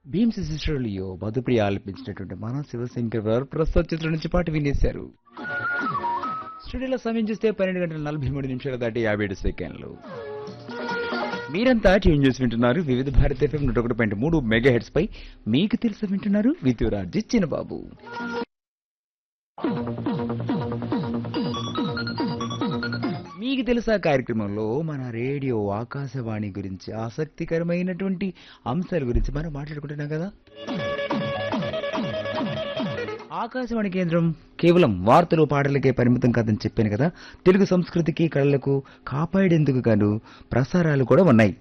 భీమ్స్ సిస్టర్లియో మధుప్రియ ఆలపించినటువంటి మన శివశంకర్ గారు ప్రస్తుత చిత్రం నుంచి పాట వినేశారు స్టూడియోలో సమయం చూస్తే పన్నెండు గంటల నలభై మూడు నిమిషాలు దాటి యాభై ఏడు సెకండ్లు మీరంతా ట్యూన్ చేసి వింటున్నారు వివిధ భారత ఎఫ్ఎం నూట ఒకటి పాయింట్ మూడు మెగా హెడ్స్ పై మీకు తెలిసి వింటున్నారు విద్యురాజ్ చిన్నబాబు మీకు తెలుసా కార్యక్రమంలో మన రేడియో ఆకాశవాణి గురించి ఆసక్తికరమైనటువంటి అంశాల గురించి మనం మాట్లాడుకుంటున్నాం కదా ఆకాశవాణి కేంద్రం కేవలం వార్తలు పాటలకే పరిమితం కాదని చెప్పాను కదా తెలుగు సంస్కృతికి కళలకు కాపాడేందుకు గాను ప్రసారాలు కూడా ఉన్నాయి